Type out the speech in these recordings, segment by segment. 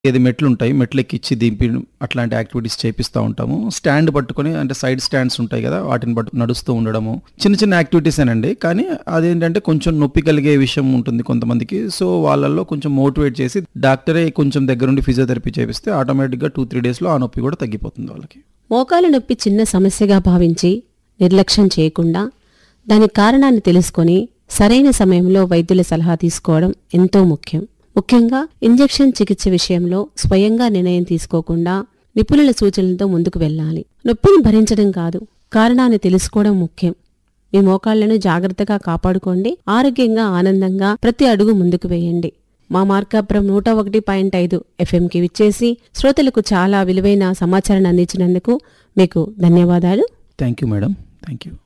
ఏది మెట్లు ఉంటాయి మెట్లు ఎక్కిచ్చి దింపి అట్లాంటి యాక్టివిటీస్ చేపిస్తూ ఉంటాము స్టాండ్ పట్టుకొని అంటే సైడ్ స్టాండ్స్ ఉంటాయి కదా వాటిని పట్టు నడుస్తూ ఉండడము చిన్న చిన్న యాక్టివిటీస్ ఏనండి కానీ అదేంటంటే కొంచెం నొప్పి కలిగే విషయం ఉంటుంది కొంతమందికి సో వాళ్ళల్లో కొంచెం మోటివేట్ చేసి డాక్టరే కొంచెం దగ్గరుండి ఫిజియోథెరపీ చేపిస్తే ఆటోమేటిక్గా టూ త్రీ డేస్లో ఆ నొప్పి కూడా తగ్గిపోతుంది వాళ్ళకి మోకాలు నొప్పి చిన్న సమస్యగా భావించి నిర్లక్ష్యం చేయకుండా దాని కారణాన్ని తెలుసుకొని సరైన సమయంలో వైద్యుల సలహా తీసుకోవడం ఎంతో ముఖ్యం ముఖ్యంగా ఇంజెక్షన్ చికిత్స విషయంలో స్వయంగా నిర్ణయం తీసుకోకుండా నిపుణుల సూచనలతో ముందుకు వెళ్ళాలి నొప్పిని భరించడం కాదు కారణాన్ని తెలుసుకోవడం ముఖ్యం మీ మోకాళ్లను జాగ్రత్తగా కాపాడుకోండి ఆరోగ్యంగా ఆనందంగా ప్రతి అడుగు ముందుకు వేయండి మా మార్కాపురం నూట ఒకటి పాయింట్ ఐదు ఎఫ్ఎంకి విచ్చేసి శ్రోతలకు చాలా విలువైన సమాచారాన్ని అందించినందుకు మీకు ధన్యవాదాలు thank you madam thank you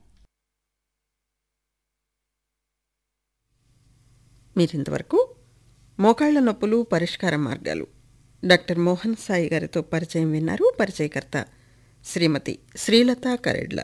మీరింతవరకు మోకాళ్ల నొప్పులు పరిష్కార మార్గాలు డాక్టర్ మోహన్ సాయి గారితో పరిచయం విన్నారు పరిచయకర్త శ్రీమతి శ్రీలత కరెడ్ల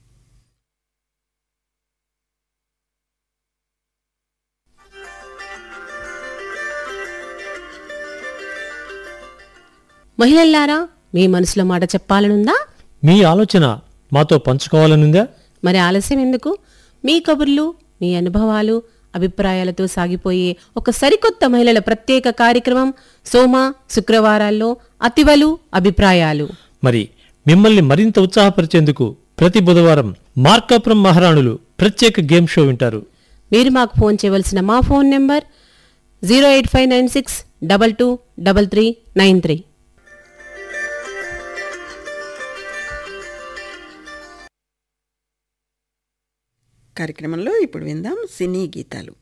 మహిళల్లారా మీ మనసులో మాట చెప్పాలనుందా మీ ఆలోచన మాతో పంచుకోవాలనుందా మరి ఆలస్యం ఎందుకు మీ కబుర్లు మీ అనుభవాలు అభిప్రాయాలతో సాగిపోయే ఒక సరికొత్త మహిళల ప్రత్యేక కార్యక్రమం సోమ శుక్రవారాల్లో అతివలు అభిప్రాయాలు మరి మిమ్మల్ని మరింత ఉత్సాహపరిచేందుకు ప్రతి బుధవారం మార్కాపురం మహారాణులు ప్రత్యేక గేమ్ షో వింటారు మీరు మాకు ఫోన్ చేయవలసిన మా phone number zero eight five nine six double two double three nine three కార్యక్రమంలో ఇప్పుడు విందాం సినీ గీతాలు